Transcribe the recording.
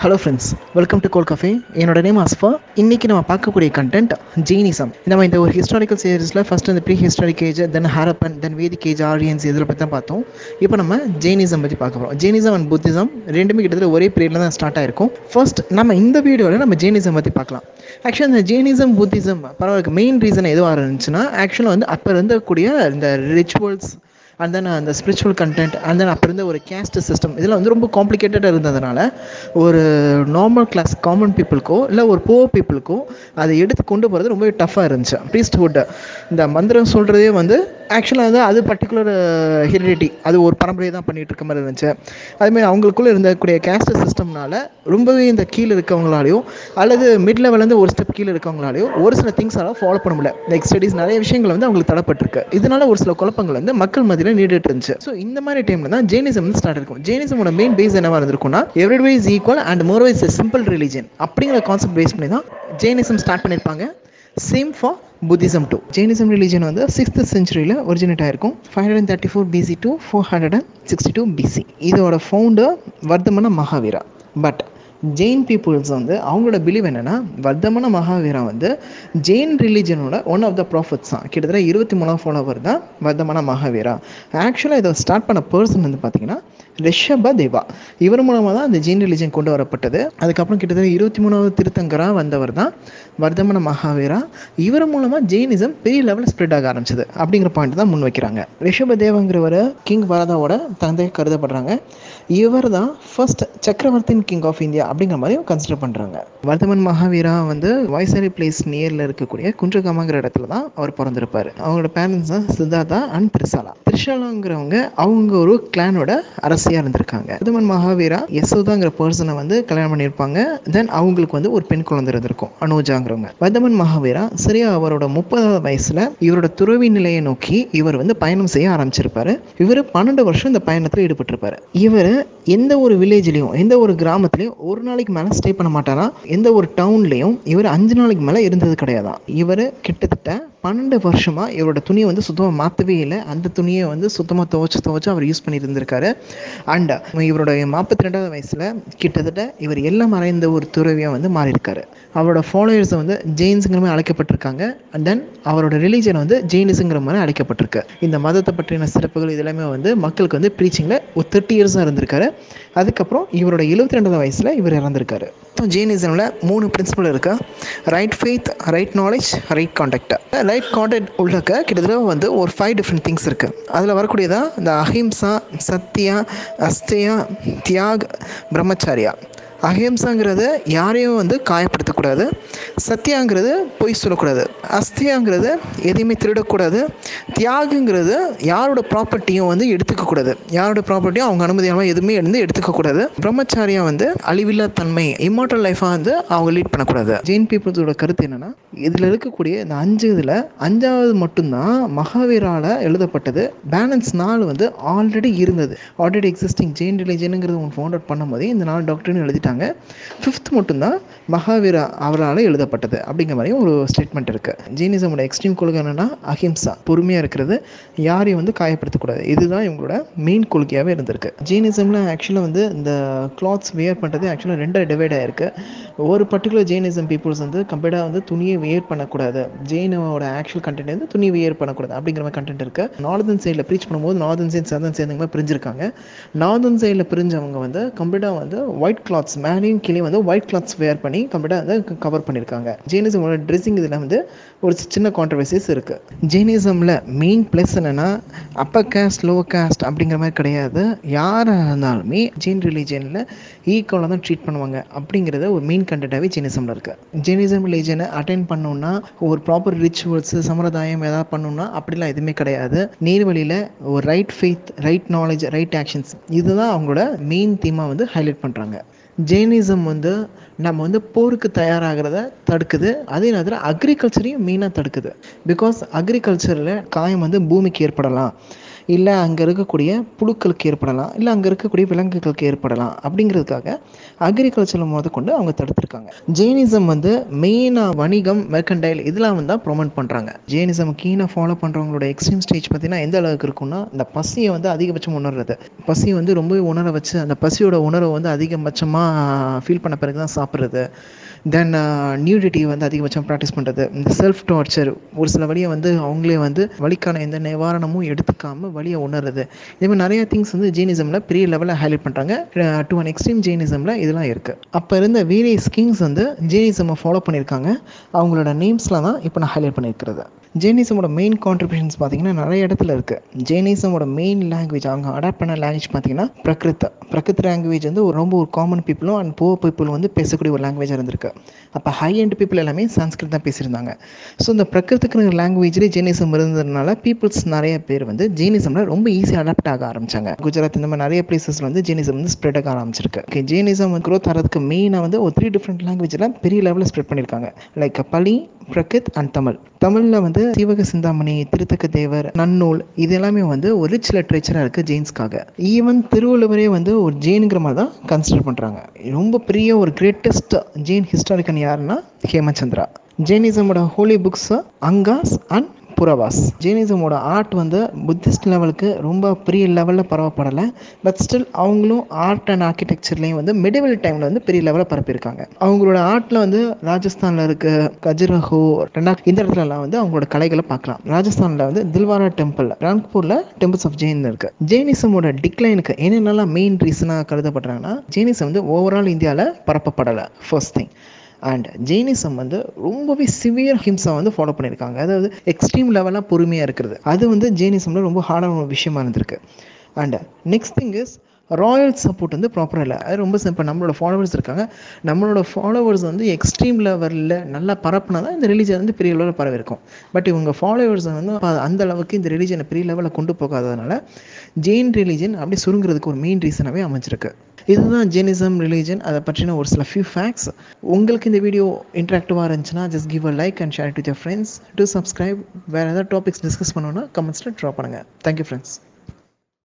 hello friends welcome to goal cafe என்னோட name Asfa இன்றைக்கி நம்ம பார்க்கக்கூடிய கண்டென்ட் ஜெயினிசம் நம்ம இந்த ஒரு ஹிஸ்டாரிக்கல் சீரீஸில் ஃபஸ்ட் இந்த pre historic age then Harappan then Vedic age Aryans இதில் பற்றி தான் பார்த்தோம் இப்போ நம்ம ஜெயினிசம் பற்றி பார்க்க போகிறோம் ஜெயினிசம் அண்ட் புத்திசம் ரெண்டுமே கிட்டத்தட்ட ஒரே பீரியடில் தான் ஸ்டார்ட் ஆயிருக்கும் ஃபர்ஸ்ட் நம்ம இந்த வீடியோவில் நம்ம ஜெயினிசம் பற்றி பார்க்கலாம் ஆக்சுவலாக இந்த ஜெயினிசம் புத்திசம் பரவாயில்ல மெயின் ரீசன் எதுவாக இருந்துச்சுன்னா ஆக்சுவலாக வந்து அப்போ இருந்தக்கூடிய இந்த ரிச்சுவல்ஸ் அண்ட் தென் அந்த ஸ்பிரிச்சுவல் கண்டென்ட் அண்ட் தென் அப்போ இருந்த ஒரு கேஸ்ட் சிஸ்டம் இதெல்லாம் வந்து ரொம்ப காம்ப்ளிகேட்டடாக இருந்ததுனால ஒரு நார்மல் கிளாஸ் காமன் பீப்புளுக்கோ இல்லை ஒரு புவர் பீப்புளுக்கோ அதை எடுத்து கொண்டு போகிறது ரொம்ப டஃப்பாக இருந்துச்சு ப்ரீஸ்ட்ஹுட் இந்த மந்திரம் சொல்கிறதே வந்து ஆக்சுவலாக வந்து அது பர்டிகுலர் ஹெரிடிட்டி அது ஒரு பரம்பரையை தான் பண்ணிகிட்டு இருக்க மாதிரி இருந்துச்சு அதுமாதிரி அவங்களுக்குள்ளே இருந்தக்கூடிய கேஸ்ட் சிஸ்டம்னால ரொம்பவே இந்த கீழே இருக்கவங்களாலையோ அல்லது மிட் லெவல்லேருந்து ஒரு ஸ்டெப் கீழே இருக்கவங்களாலையோ ஒரு சில திங்ஸால ஃபாலோ பண்ண முடியல லைக் ஸ்டடீஸ் நிறைய விஷயங்கள் வந்து அவங்களுக்கு தடப்பட்டிருக்கு இதனால ஒரு சில குழப்பங்கள் வந்து மக்கள் மத்தியில் நீடிட்டு இருந்துச்சு ஸோ இந்த மாதிரி டைமில் தான் ஜெயினிசம் வந்து ஸ்டார்ட் இருக்கும் ஜெயினிசமோட மெயின் பேஸ் என்னவா இருந்திருக்கும்னா everyday is equal and more is simple religion அப்படிங்கிற கான்செப்ட் பேஸ் பண்ணி தான் ஜெயினிசம் ஸ்டார்ட் பண்ணியிருப்பாங்க same for Buddhism too Jainism religion வந்து சிக்ஸ்த் செஞ்சுரியில் ஒரிஜினேட் ஆயிருக்கும் five hundred thirty four BC to four hundred and sixty two BC இதோட founder Vardhamana Mahavira but Jain peoples வந்து அவங்களோட பிலீவ் என்னென்னா வர்தமன மகாவீரா வந்து ஜெயின் ரிலீஜனோட ஒன் ஆஃப் த ப்ராஃபிட்ஸ் தான் கிட்டத்தட்ட இருபத்தி மூணாம் ஃபாலோவர் தான் வர்தமன மகாவீரா ஆக்சுவலாக இதை ஸ்டார்ட் பண்ண பர்சன் வந்து பார்த்தீங்கன்னா ரிஷப தேவா இவர் மூலமாக தான் இந்த ஜெயின் ரிலீஜன் கொண்டு வரப்பட்டது அதுக்கப்புறம் கிட்டத்தட்ட இருபத்தி மூணாவது திருத்தங்கராக வந்தவர் தான் வர்தமன மகாவீரா இவர் மூலமாக ஜெயினிசம் பெரிய லெவலில் ஸ்ப்ரெட் ஆக ஆரம்பிச்சது அப்படிங்கிற பாயிண்ட் தான் முன் வைக்கிறாங்க ரிஷப தேவங்கிறவர் கிங் வரதாவோட தந்தை கருதப்படுறாங்க இவர் தான் ஃபர்ஸ்ட் சக்கரவர்த்தின் கிங் ஆஃப் இந்தியா அப்படிங்கிற மாதிரியும் கன்சிடர் பண்ணுறாங்க வர்தமன் மகாவீரா வந்து வாய்சரி பிளேஸ் நியரில் இருக்கக்கூடிய குன்றகமாங்கிற இடத்துல தான் அவர் பிறந்திருப்பார் அவங்களோட பேரண்ட்ஸ் தான் சித்தார்த்தா அண்ட் திரிசாலா திரிஷாலாங்கிறவங்க அவங்க ஒரு கிளானோட அரசியாக இருந்திருக்காங்க வர்தமன் மகாவீரா யசோதாங்கிற பர்சனை வந்து கல்யாணம் பண்ணியிருப்பாங்க தென் அவங்களுக்கு வந்து ஒரு பெண் குழந்தை இருந்திருக்கும் அனுஜாங்கிறவங்க வர்தமன் மகாவீரா சரியா அவரோட முப்பதாவது வயசுல இவரோட துறவி நிலையை நோக்கி இவர் வந்து பயணம் செய்ய ஆரம்பிச்சிருப்பாரு இவர் பன்னெண்டு வருஷம் இந்த பயணத்தில் ஈடுபட்டிருப்பாரு இவர் எந்த ஒரு வில்லேஜ்லையும் எந்த ஒரு கிராமத்துலையும் ஒரு நாளைக்கு மேலே ஸ்டே பண்ண மாட்டாரா எந்த ஒரு டவுன்லையும் இவர் அஞ்சு நாளைக்கு மேலே இருந்தது கிடையாதான் இவர் கிட்டத்தட்ட பன்னெண்டு வருஷமாக இவரோட துணியை வந்து சுத்தமாக மாற்றவே இல்லை அந்த துணியை வந்து சுத்தமாக துவைச்சு துவைச்சு அவர் யூஸ் பண்ணி இருந்திருக்காரு அண்ட் இவரோட நாற்பத்தி ரெண்டாவது வயசில் கிட்டத்தட்ட இவர் எல்லாம் மறைந்த ஒரு துறவியாக வந்து மாறியிருக்காரு அவரோட ஃபாலோயர்ஸை வந்து ஜெயின்ஸுங்கிற மாதிரி அழைக்கப்பட்டிருக்காங்க அண்ட் தென் அவரோட ரிலீஜன் வந்து ஜெயினிஸுங்கிற மாதிரி அழைக்கப்பட்டிருக்கு இந்த மதத்தை பற்றின சிறப்புகள் இது எல்லாமே வந்து மக்களுக்கு வந்து ப்ரீச்சிங்கில் ஒரு தேர்ட்டி இயர்ஸாக இருந்திருக்காரு அதுக்கப்புறம் இவரோட எழுபத்தி ரெண்டாவது வயசில் இவர் இறந்திருக்காரு ஜெயினிசமில் மூணு பிரின்சிபல் இருக்கு right faith right knowledge right contact right contact உள்ளக்க கிட்டத்தட்ட வந்து ஒரு ஃபைவ் டிஃப்ரெண்ட் திங்ஸ் இருக்குது அதில் வரக்கூடியதான் இந்த அஹிம்சா சத்யா அஸ்தியா தியாக் பிரம்மச்சாரியா அஹிம்சாங்கிறது யாரையும் வந்து காயப்படுத்தக்கூடாது சத்தியாங்கிறது பொய் சொல்லக்கூடாது அஸ்தியாங்கிறது எதையுமே திருடக்கூடாது தியாகுங்கிறது யாரோட ப்ராப்பர்ட்டியும் வந்து எடுத்துக்கக்கூடாது யாரோட ப்ராப்பர்ட்டியும் அவங்க அனுமதியாமல் எதுவுமே வந்து எடுத்துக்கக்கூடாது பிரம்மச்சாரியா வந்து அழிவில்லா தன்மை இம்மார்டல் லைஃபாக வந்து அவங்க லீட் பண்ணக்கூடாது ஜெயின் பீப்புள்ஸோட கருத்து என்னென்னா இதில் இருக்கக்கூடிய இந்த அஞ்சு இதில் அஞ்சாவது மட்டும்தான் மகாவீரால் எழுதப்பட்டது பேலன்ஸ் நாள் வந்து ஆல்ரெடி இருந்தது ஆல்ரெடி எக்ஸிஸ்டிங் ஜெயின் ரிலிஜனுங்கிறது ஒன்று ஃபவுண்ட் அவுட் பண்ணும்போதே இந்த நாலு டாக்டர்னு எழுதிட்டாங்க ஃபிஃப்த் மட்டும்தான் மகாவீரா அவரால் எழுதப்பட்டது அப்படிங்கிற மாதிரியும் ஒரு ஸ்டேட்மெண்ட் இருக்குது ஜெயினிசமோட எக்ஸ்ட்ரீம் கொள்கை என்னென்னா அஹிம்சா பொறுமையாக இருக்கிறது யாரையும் வந்து காயப்படுத்தக்கூடாது இதுதான் இவங்களோட மெயின் கொள்கையாகவே இருந்திருக்கு ஜெயினிசமில் ஆக்சுவலாக வந்து இந்த கிளாத்ஸ் வியர் பண்ணுறது ஆக்சுவலாக ரெண்டாக டிவைட் ஆகிருக்கு ஒரு பர்டிகுலர் ஜெயினிசம் பீப்புள்ஸ் வந்து கம்பேர்டாக வந்து துணியை வியர் பண்ணக்கூடாது ஜெயினோட ஆக்சுவல் கண்டென்ட் வந்து துணியை வியர் பண்ணக்கூடாது அப்படிங்கிற மாதிரி கண்டென்ட் இருக்குது நார்தன் சைடில் ப்ரீச் பண்ணும்போது நார்தன் சைட் சதன் சைடு மாதிரி பிரிஞ்சிருக்காங்க நார்தன் சைடில் பிரிஞ்சவங்க வந்து கம்ப்ளீட்டாக வந்து ஒயிட் கிளாத்ஸ் மேலேயும் கீழே வந்து ஒயிட் கிளாத்ஸ் வேர் பண்ணி கம்ப்ளீட்டாக வந்து கவர் பண்ணியிருக்காங்க ஜெயினிசமோட ட்ரெஸ்ஸிங் இதில் வந்து ஒரு சின்ன கான்ட்ரவர்சிஸ் இருக்குது ஜெயினிசமில் மெயின் ப்ளஸ் என்னென்னா அப்பர் கேஸ்ட் லோவர் கேஸ்ட் அப்படிங்கிற மாதிரி கிடையாது யாராக இருந்தாலுமே ஜெயின் ரிலீஜனில் ஈக்குவலாக தான் ட்ரீட் பண்ணுவாங்க அப்படிங்கிறத ஒரு மெயின் கண்டென்ட்டாகவே ஜெயினிசமில் இருக்குது ஜெயினிசம் ரிலீஜனை அட்டைன் பண்ணோன்னா ஒரு ப்ராப்பர் ரிச்சுவல்ஸ் சம்பிரதாயம் எதாவது பண்ணணும்னா அப்படிலாம் எதுவுமே கிடையாது நேர்வழியில் ஒரு right faith right knowledge right actions இதுதான் அவங்களோட மெயின் தீமாக வந்து ஹைலைட் பண்ணுறாங்க ஜெயினிசம் வந்து நம்ம வந்து போருக்கு தயாராகிறத தடுக்குது அதே நேரத்தில் அக்ரிகல்ச்சரையும் மெயினாக தடுக்குது பிகாஸ் அக்ரிகல்ச்சரில் காயம் வந்து பூமிக்கு ஏற்படலாம் இல்லை அங்கே இருக்கக்கூடிய புழுக்களுக்கு ஏற்படலாம் இல்லை அங்கே இருக்கக்கூடிய விலங்குகளுக்கு ஏற்படலாம் அப்படிங்கிறதுக்காக அக்ரிகல்ச்சரில் முத கொண்டு அவங்க தடுத்திருக்காங்க ஜெயினிசம் வந்து மெயினாக வணிகம் மெர்கண்டைல் இதெல்லாம் வந்து தான் ப்ரொமோட் பண்ணுறாங்க ஜெயினிசம் கீழே ஃபாலோ பண்ணுறவங்களோட எக்ஸ்ட்ரீம் ஸ்டேஜ் பார்த்தீங்கன்னா எந்த அளவுக்கு இருக்கும்னா இந்த பசியை வந்து அதிகபட்சம் உணர்றது பசியை வந்து ரொம்பவே உணர வச்சு அந்த பசியோட உணர்வை வந்து அதிகபட்சமாக ஃபீல் பண்ண பிறகு தான் சாப்பிட்றது தென் நியூடிட்டி வந்து அதிகபட்சம் ப்ராக்டிஸ் பண்ணுறது இந்த செல்ஃப் டார்ச்சர் ஒரு சில வழியை வந்து அவங்களே வந்து வலிக்கான எந்த நிவாரணமும் எடுத்துக்காமல் வழியை உணர்றது இதே மாதிரி நிறைய திங்ஸ் வந்து ஜெயினிசமில் பெரிய லெவலில் ஹைலைட் பண்ணுறாங்க டு அன் எக்ஸ்ட்ரீம் ஜெயினிசமில் இதெல்லாம் இருக்குது அப்போ இருந்த வேரியஸ் கிங்ஸ் வந்து ஜெயினிசமை ஃபாலோ பண்ணியிருக்காங்க அவங்களோட நேம்ஸ்லாம் தான் இப்போ நான் ஹைலைட் பண்ணியிருக்கிறது ஜெயினிசமோட மெயின் கான்ட்ரிபியூஷன்ஸ் பார்த்தீங்கன்னா நிறைய இடத்துல இருக்குது ஜெயினிசமோட மெயின் லாங்குவேஜ் அவங்க அடாப்ட் பண்ண லாங்குவேஜ் பார்த்தீங்கன்னா பிரகிருத் பிரகிருத் லாங்குவேஜ் வந்து ஒரு ரொம்ப ஒரு காமன் பீப்புளும் அண்ட் புவர் பீப்புள் வந்து பேசக்கூடிய ஒரு லாங்குவேஜாக இருந்திருக்கு அப்போ ஹை எண்ட் பீப்புள் எல்லாமே சான்ஸ்கிரிட் தான் பேசியிருந்தாங்க ஸோ இந்த பிரகிருத்துக்கு லாங்குவேஜ்லேயே ஜெயினிசம் இருந்ததுனால பீப்புள்ஸ் நிறைய பேர் வந்து ஜெயினிசமில் ரொம்ப ஈஸியாக அடாப்ட் ஆக ஆரம்பிச்சாங்க குஜராத் இந்த மாதிரி நிறைய பிளேசஸில் வந்து ஜெயினிசம் வந்து ஸ்ப்ரெட் ஆக ஆரம்பிச்சிருக்கு ஓகே ஜெயினிசம் க்ரோத் ஆகிறதுக்கு மெயினாக வந்து ஒரு த்ரீ டிஃப்ரெண்ட் லாங்குவேஜில் பெரிய லெவலில் ஸ்ப்ரெட் பண்ணியிருக்காங்க லைக் பலி பிரகித் அண்ட் தமிழ் தமிழில் வந்து சீவக சிந்தாமணி திருத்தக்க தேவர் நன்னூல் இது எல்லாமே வந்து ஒரு ரிச் லிட்ரேச்சராக இருக்குது ஜெயின்ஸ்க்காக ஈவன் திருவள்ளுவரே வந்து ஒரு ஜெயினுங்கிற மாதிரி தான் கன்சிடர் பண்ணுறாங்க ரொம்ப பெரிய ஒரு கிரேட்டஸ்ட் ஜெயின் ஹிஸ்டாரிக்கன் யாருன்னா ஹேமச்சந்திரா ஜெயினிசமோட holy books Angas and Purvas ஜெயினிசமோட ஆர்ட் வந்து புத்திஸ்ட் லெவலுக்கு ரொம்ப பெரிய லெவலில் பரவப்படலை பட் ஸ்டில் அவங்களும் ஆர்ட் அண்ட் ஆர்கிடெக்சர்லேயும் வந்து மிடிவல் டைமில் வந்து பெரிய லெவலில் பரப்பியிருக்காங்க அவங்களோட ஆர்ட்டில் வந்து ராஜஸ்தானில் இருக்க கஜுரஹோ ரெண்டா இந்த இடத்துலலாம் வந்து அவங்களோட கலைகளை பார்க்கலாம் ராஜஸ்தானில் வந்து தில்வாரா டெம்பிள் ராங்பூரில் டெம்பிள்ஸ் ஆஃப் ஜெயின் இருக்கு ஜெயினிசமோட டிக்ளைனுக்கு என்னென்னலாம் மெயின் ரீசனாக கருதப்படுறாங்கன்னா ஜெயினிசம் வந்து ஓவரால் இந்தியாவில் பரப்பப்படலை ஃபர்ஸ்ட் திங் அண்ட் ஜெயினிசம் வந்து ரொம்பவே சிவியர் ஹிம்ஸை வந்து ஃபாலோ பண்ணியிருக்காங்க அதாவது எக்ஸ்ட்ரீம் லெவலாக பொறுமையாக இருக்கிறது அது வந்து ஜெயினிசமில் ரொம்ப ஹார்டான ஒரு விஷயமா இருந்திருக்கு and next thing is royal support வந்து ப்ராப்பராக இல்லை அது ரொம்ப இப்போ நம்மளோட ஃபாலோவர்ஸ் இருக்காங்க நம்மளோட ஃபாலோவர்ஸ் வந்து எக்ஸ்ட்ரீம் லெவலில் நல்லா பரப்புனா தான் இந்த ரிலீஜன் வந்து பெரிய லெவலில் பரவி இருக்கும் பட் இவங்க ஃபாலோவர்ஸ் வந்து அந்த அளவுக்கு இந்த ரிலீஜனை பெரிய லெவலில் கொண்டு போகாததுனால ஜெயின் ரிலீஜன் அப்படி சுருங்குறதுக்கு ஒரு மெயின் ரீசனாகவே அமைஞ்சிருக்கு இதுதான் ஜெனிசம் ரிலீஜன் அதை பற்றின ஒரு சில ஃபியூ ஃபேக்ட்ஸ் உங்களுக்கு இந்த வீடியோ இன்ட்ராக்டிவாக இருந்துச்சுன்னா just give a like and share with your friends to subscribe வேறு ஏதாவது டாபிக்ஸ் டிஸ்கஸ் பண்ணணுன்னா கமெண்ட்ஸில் ட்ரா பண்ணுங்கள் தேங்க்யூ ஃப்ரெண்ட்ஸ்